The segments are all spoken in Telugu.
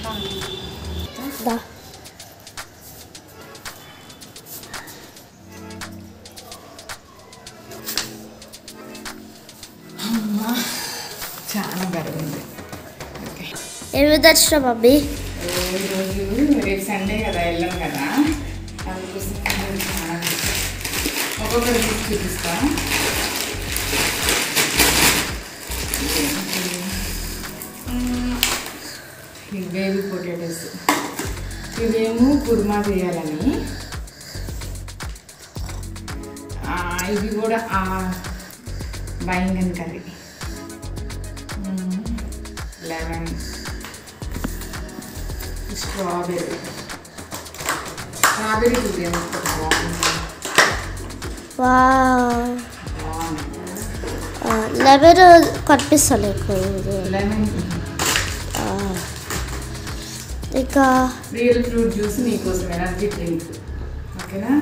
దా చాలా బరువు ఉంది ఓకే ఏమి తెచ్చిన మమ్మీ ఈరోజు రేపు సండే కదా వెళ్ళాం కదా అందుకోసం నేను చాలా ఒక్కొక్కరి లిస్ట్ చూపిస్తా ఇది బేబీ పొటాటోస్ ఇవేమో కుర్మా చేయాలని ఆ, ఇవి కూడా baingan curry lemon strawberry strawberry చూపించండి బాగుంది వా బాగుంది లెమన్ కనిపిస్తలేదు లెమన్ ఇంకా రియల్ ఫ్రూట్ జ్యూస్ నీకోసం ఎనర్జీ డ్రింక్ ఓకేనా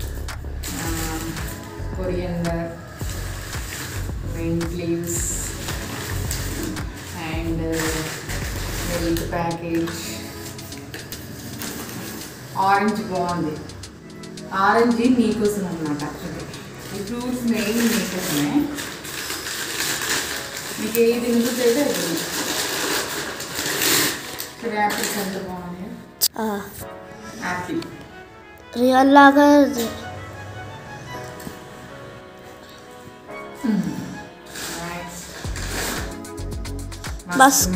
coriander mint leaves and milk package orange బాగుంది ఆరెంజ్ నీకోసం అనమాట ఈ ఫ్రూట్స్ మెయిన్ నీకోసమే నీకు ఏది నింపుతుంది అది ఇక్కడ యాపిల్స్ ఎంత బాగున్నాయి యాపిల్ రియల్ లాగా ఉంది. నైస్ మస్క్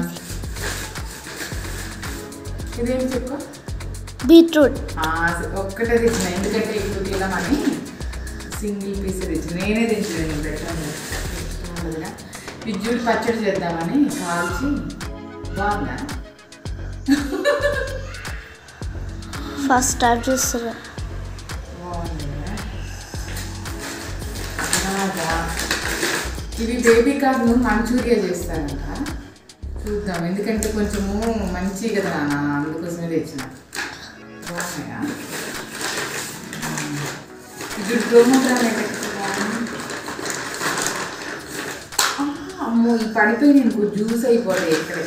ఇదేం చెప్పు బీట్రూట్ ఆ, ఒక్కటే తెచ్చిన ఎందుకంటే ఇప్పుడు తినమని సింగిల్ పీస్ తెచ్చిన నేనే తెచ్చిన నేను పెట్టాను పిజ్జుడు పచ్చడి చేద్దామని కాల్చి బాగుందా ఫస్ట్ టైం చూస్తున్నా బాగుంది కదా? అలాగా ఇవి బేబీ కార్న్ మంచూరియా చేస్తారంట చూద్దాం ఎందుకంటే కొంచెము మంచి కదా నాన్న అందుకోసమే తెచ్చిన బాగున్నాయా ఇప్పుడు ప్రోమోగ్రానేట్ అమ్మో ఈ పడిపోయి నేను జ్యూస్ అయిపోతాయి ఇక్కడే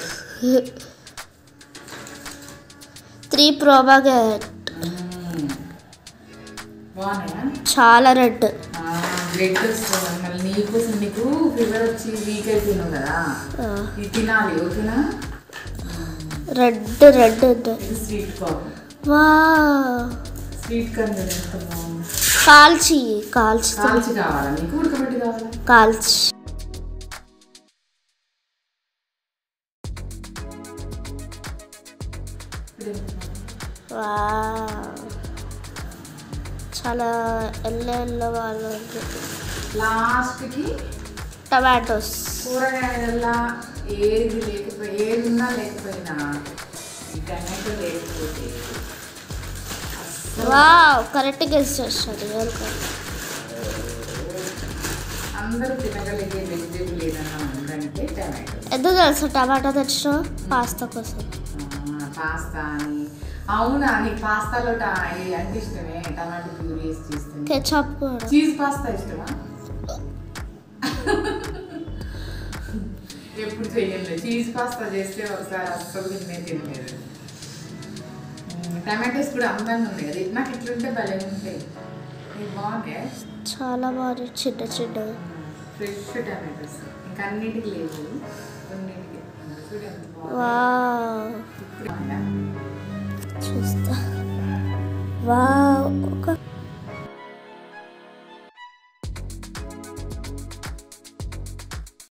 త్రీ ప్రోబాగెట్ మ్మ్. బాగున్నాయా చాలా రెడ్ బ్లడ్ వస్తుంది మళ్ళీ నీకోసం నీకు ఫీవర్ వచ్చి వీక్ అయిపోయినావు కదా ఇది తినాలి ఓకేనా రెడ్ రెడ్ ఉంది ఇది స్వీట్ కార్న్ వా స్వీట్ కార్న్ ఎంత బాగుంది కాల్చి కాల్చి కాల్చి కావాలా నీకు ఉడకబెట్టి కావాలా కాల్చి వా చాలా ఎల్ల ఎల్ల వాళ్ళు లాస్ట్కి టమాటోస్ కూరగాయలల్లా ఏది లేకపోయి ఏది ఉన్నా లేకపోయినా ఈ టమాటో లేకపోతే అస్సలు వా కరెక్ట్గా గెస్ చేస్తాడు అందరూ తినగలిగే వెజిటేబుల్ ఏదైనా ఉందంటే టమాటో ఎందుకు తెలుసా టమాటో తెచ్చిన పాస్తా కోసం పాస్తా అని అవునా నీకు పాస్తాలో టా ఇది అంటే ఇష్టమే టమాటో ప్యూరీ వేసి చేస్తుంది కెచప్ కూడా చీజ్ పాస్తా ఇష్టమా ఎప్పుడు చెయ్యండి చీజ్ పాస్తా చేస్తే ఒకసారి అస్సలు తినే తినలేదు టమాటోస్ కూడా అందంగా ఉన్నాయి కదా నాకు ఇట్లుంటే భలే ఉంటాయి ఇవి బాగున్నాయి చాలా బాగుంది చిన్న చిన్నగా ఫ్రెష్ టమాటోస్ ఇంకా అన్నిటికి లేవు కొన్నిటికి చూడు ఎంత బాగుంది వా ఇప్పుడు బాగుందా? చూస్తా వా ఒక